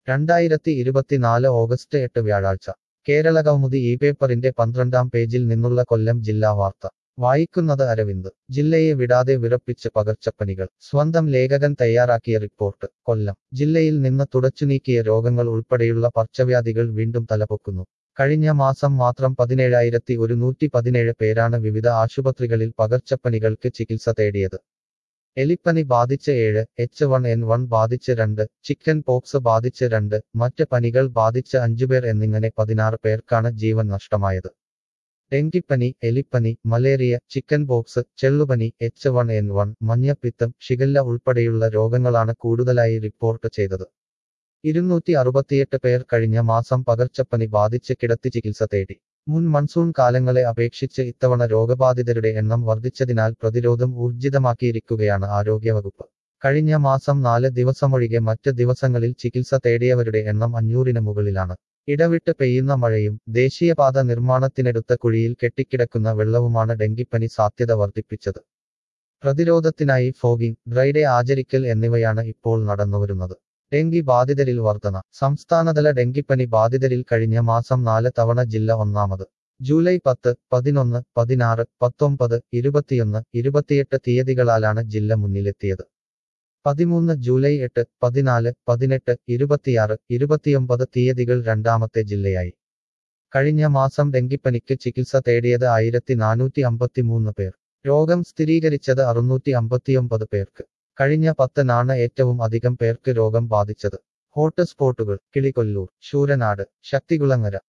രണ്ടായിരത്തി ഇരുപത്തിനാല് ഓഗസ്റ്റ് എട്ട് വ്യാഴാഴ്ച കേരള കൗമുദി ഈ പേപ്പറിന്റെ പന്ത്രണ്ടാം പേജിൽ നിന്നുള്ള കൊല്ലം ജില്ലാ വാർത്ത വായിക്കുന്നത് അരവിന്ദ് ജില്ലയെ വിടാതെ വിറപ്പിച്ച് പകർച്ചപ്പനികൾ സ്വന്തം ലേഖകൻ തയ്യാറാക്കിയ റിപ്പോർട്ട് കൊല്ലം ജില്ലയിൽ നിന്ന് തുടച്ചുനീക്കിയ രോഗങ്ങൾ ഉൾപ്പെടെയുള്ള പർച്ചവ്യാധികൾ വീണ്ടും തലപൊക്കുന്നു കഴിഞ്ഞ മാസം മാത്രം പതിനേഴായിരത്തി ഒരുന്നൂറ്റി പതിനേഴ് പേരാണ് വിവിധ ആശുപത്രികളിൽ പകർച്ചപ്പനികൾക്ക് ചികിത്സ തേടിയത് എലിപ്പനി ബാധിച്ച് ഏഴ് എച്ച് വൺ എൻ വൺ ബാധിച്ച് രണ്ട് ചിക്കൻ പോക്സ് ബാധിച്ച് രണ്ട് മറ്റ് പനികൾ ബാധിച്ച് അഞ്ചുപേർ എന്നിങ്ങനെ പതിനാറ് പേർക്കാണ് ജീവൻ നഷ്ടമായത് ഡെങ്കിപ്പനി എലിപ്പനി മലേറിയ ചിക്കൻ പോക്സ് ചെള്ളുപനി എച്ച് വൺ എൻ വൺ മഞ്ഞപ്പിത്തം ഷിഗല്ല ഉൾപ്പെടെയുള്ള രോഗങ്ങളാണ് കൂടുതലായി റിപ്പോർട്ട് ചെയ്തത് ഇരുന്നൂറ്റി അറുപത്തിയെട്ട് പേർ കഴിഞ്ഞ മാസം പകർച്ചപ്പനി ബാധിച്ച് കിടത്തി ചികിത്സ തേടി മുൻ മൺസൂൺ കാലങ്ങളെ അപേക്ഷിച്ച് ഇത്തവണ രോഗബാധിതരുടെ എണ്ണം വർദ്ധിച്ചതിനാൽ പ്രതിരോധം ഊർജിതമാക്കിയിരിക്കുകയാണ് ആരോഗ്യവകുപ്പ് കഴിഞ്ഞ മാസം നാല് ദിവസമൊഴികെ മറ്റ് ദിവസങ്ങളിൽ ചികിത്സ തേടിയവരുടെ എണ്ണം അഞ്ഞൂറിന് മുകളിലാണ് ഇടവിട്ട് പെയ്യുന്ന മഴയും ദേശീയപാത നിർമ്മാണത്തിനെടുത്ത കുഴിയിൽ കെട്ടിക്കിടക്കുന്ന വെള്ളവുമാണ് ഡെങ്കിപ്പനി സാധ്യത വർദ്ധിപ്പിച്ചത് പ്രതിരോധത്തിനായി ഫോഗിംഗ് ഡ്രൈഡേ ആചരിക്കൽ എന്നിവയാണ് ഇപ്പോൾ നടന്നുവരുന്നത് ഡെങ്കി ബാധിതരിൽ വർധന സംസ്ഥാനതല ഡെങ്കിപ്പനി ബാധിതരിൽ കഴിഞ്ഞ മാസം നാല് തവണ ജില്ല ഒന്നാമത് ജൂലൈ പത്ത് പതിനൊന്ന് പതിനാറ് പത്തൊമ്പത് ഇരുപത്തിയൊന്ന് ഇരുപത്തിയെട്ട് തീയതികളാലാണ് ജില്ല മുന്നിലെത്തിയത് പതിമൂന്ന് ജൂലൈ എട്ട് പതിനാല് പതിനെട്ട് ഇരുപത്തിയാറ് ഇരുപത്തിയൊമ്പത് തീയതികൾ രണ്ടാമത്തെ ജില്ലയായി കഴിഞ്ഞ മാസം ഡെങ്കിപ്പനിക്ക് ചികിത്സ തേടിയത് ആയിരത്തി നാനൂറ്റി അമ്പത്തിമൂന്ന് പേർ രോഗം സ്ഥിരീകരിച്ചത് അറുന്നൂറ്റി അമ്പത്തിയൊമ്പത് പേർക്ക് കഴിഞ്ഞ പത്തിനാണ് ഏറ്റവും അധികം പേർക്ക് രോഗം ബാധിച്ചത് ഹോട്ട് സ്പോട്ടുകൾ കിളികൊല്ലൂർ ശൂരനാട് ശക്തികുളങ്ങര